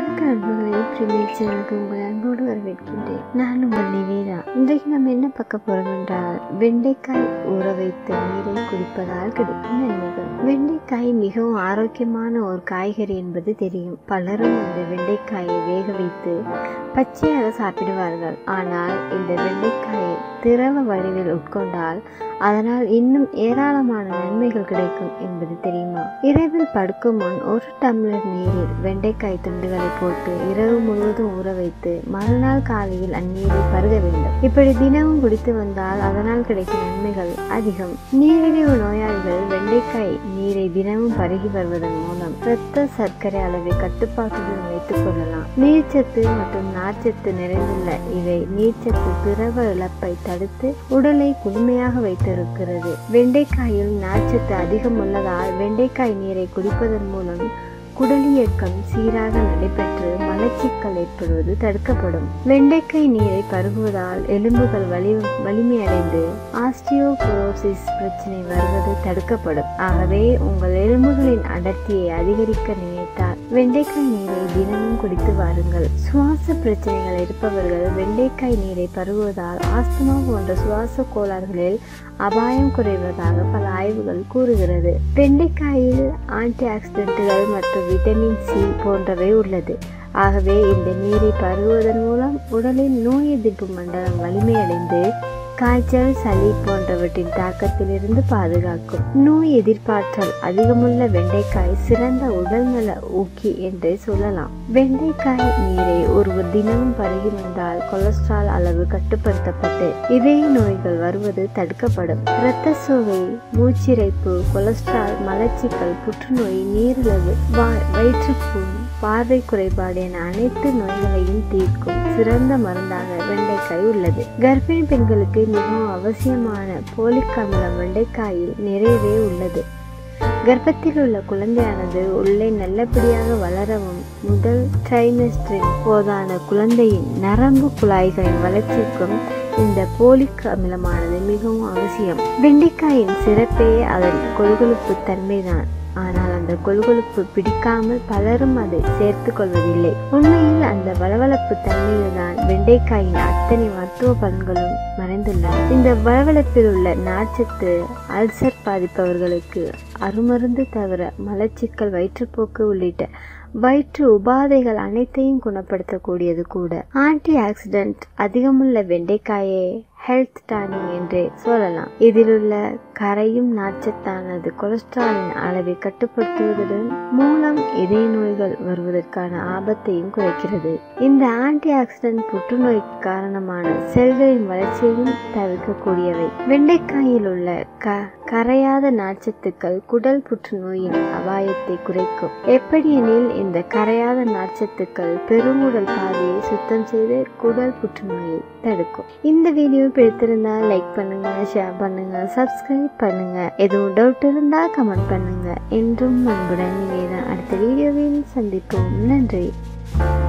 வணக்கம் அன்புகளே பிரீமியர் சேனலுக்கு உங்களை அன்போடு வரவேற்கின்றேன் நான் உங்கள் நிவேதா இன்றைக்கு நம்ம என்ன பார்க்க போறோம் என்றால் வெண்டைக்காய் ஊற வைத்த நீரை குடிப்பதால் கிடைக்கும் நன்மைகள் வெண்டைக்காய் மிகவும் ஆரோக்கியமான ஒரு காய்கறி என்பது தெரியும் பலரும் அந்த வெண்டைக்காயை வேக வைத்து பச்சையாக சாப்பிடுவார்கள் ஆனால் இந்த வெண்டைக்காயை திரவ வடிவில் உட்கொண்டால் அதனால் இன்னும் ஏராளமான நன்மைகள் கிடைக்கும் என்பது தெரியுமா இரவில் படுக்கும் முன் ஒரு டம்ளர் நீரில் வெண்டைக்காய் துண்டுகளை போட்டு இரவு முழுவதும் ஊற வைத்து மறுநாள் காலையில் அந்நீரை பருக வேண்டும் இப்படி தினமும் குடித்து வந்தால் அதனால் கிடைக்கும் நன்மைகள் அதிகம் நீரிழிவு நோயாளிகள் வெண்டைக்காய் நீரை தினமும் பருகி வருவதன் மூலம் இரத்த சர்க்கரை அளவை கட்டுப்பாட்டுடன் வைத்துக் கொள்ளலாம் நீர்ச்சத்து மற்றும் நார்ச்சத்து நிறைந்துள்ள இவை நீர்ச்சத்து திரவ இழப்பை தடுத்து உடலை குளுமையாக வைத்திருக்கிறது வெண்டைக்காயில் நார்ச்சத்து அதிகம் உள்ளதால் வெண்டைக்காய் நீரை குடிப்பதன் மூலம் குடலியக்கம் சீராக நடைபெற்று மலச்சிக்கல் ஏற்படுவது தடுக்கப்படும் வெண்டைக்காய் நீரை பருகுவதால் எலும்புகள் வலி வலிமையடைந்து ஆஸ்டியோபோரோசிஸ் பிரச்சனை வருவது தடுக்கப்படும் ஆகவே உங்கள் எலும்புகளின் அடர்த்தியை அதிகரிக்க நினைத்தால் வெண்டைக்காய் நீரை தினமும் குடித்து வாருங்கள் சுவாச பிரச்சனைகள் இருப்பவர்கள் வெண்டைக்காய் நீரை பருகுவதால் ஆஸ்துமா போன்ற சுவாச கோளாறுகளில் அபாயம் குறைவதாக பல ஆய்வுகள் கூறுகிறது வெண்டைக்காயில் ஆன்டி ஆக்சிடென்ட்டுகள் மற்றும் விட்டமின் சி போன்றவை உள்ளது ஆகவே இந்த நீரை பருகுவதன் மூலம் உடலின் நோய் எதிர்ப்பு மண்டலம் வலிமையடைந்து காய்ச்சல் சளி போன்றவற்றின் தாக்கத்திலிருந்து பாதுகாக்கும் நோய் எதிர்ப்பாற்றல் அதிகமுள்ள வெண்டைக்காய் சிறந்த உடல்நல ஊக்கி என்றே சொல்லலாம் வெண்டைக்காய் நீரை ஒருவர் தினமும் பருகி வந்தால் கொலஸ்ட்ரால் அளவு கட்டுப்படுத்தப்பட்டு இதய நோய்கள் வருவது தடுக்கப்படும் இரத்த சோகை மூச்சிறைப்பு கொலஸ்ட்ரால் மலச்சிக்கல் புற்றுநோய் நீரிழிவு வயிற்றுப்புண் பார்வை குறைபாடு என அனைத்து நோய்களையும் தீர்க்கும் சிறந்த மருந்தாக வெண்டைக்காய் உள்ளது கர்ப்பிணி பெண்களுக்கு மிகவும் அவசியமான போலிக் அமிலம் வெண்டைக்காயில் நிறையவே உள்ளது கர்ப்பத்தில் உள்ள குழந்தையானது உள்ளே நல்லபடியாக வளரவும் முதல் ட்ரைமெஸ்டரின் போதான குழந்தையின் நரம்பு குழாய்களின் வளர்ச்சிக்கும் இந்த போலிக் அமிலமானது மிகவும் அவசியம் வெண்டைக்காயின் சிறப்பே அதன் கொழுகொழுப்பு தன்மைதான் ஆனால் அந்த கொழுகொழுப்பு பிடிக்காமல் பலரும் அதை சேர்த்து கொள்வதில்லை உண்மையில் அந்த வளவளப்பு தன்மையில் தான் வெண்டைக்காயின் அத்தனை மருத்துவ பலன்களும் மறைந்துள்ளன இந்த வளவளப்பில் உள்ள நார்ச்சத்து அல்சர் பாதிப்பவர்களுக்கு அருமருந்து தவிர மலச்சிக்கல் வயிற்றுப்போக்கு உள்ளிட்ட வயிற்று உபாதைகள் அனைத்தையும் குணப்படுத்தக்கூடியது கூட ஆன்டி ஆக்சிடென்ட் அதிகமுள்ள வெண்டைக்காயே ஹெல்த் டானிங் என்றே சொல்லலாம் இதில் உள்ள கரையும் நார்ச்சத்தானது கொலஸ்ட்ராலின் அளவை கட்டுப்படுத்துவதுடன் மூலம் இதய நோய்கள் வருவதற்கான ஆபத்தையும் குறைக்கிறது இந்த ஆன்டி ஆக்சிடென்ட் புற்றுநோய்க்கு காரணமான செல்களின் வளர்ச்சியையும் தவிர்க்கக்கூடியவை வெண்டைக்காயில் உள்ள க கரையாத நார்ச்சத்துக்கள் குடல் புற்றுநோயின் அபாயத்தை குறைக்கும் எப்படியெனில் இந்த கரையாத நார்ச்சத்துக்கள் பெருங்குடல் பாதையை சுத்தம் செய்து குடல் புற்றுநோயை தடுக்கும் இந்த வீடியோ பிடித்திருந்தா லைக் பண்ணுங்க ஷேர் பண்ணுங்க சப்ஸ்கிரைப் பண்ணுங்க எதுவும் டவுட் இருந்தா கமெண்ட் பண்ணுங்க என்றும் அன்புடன் நிவேதா அடுத்த வீடியோவில் சந்திப்போம் நன்றி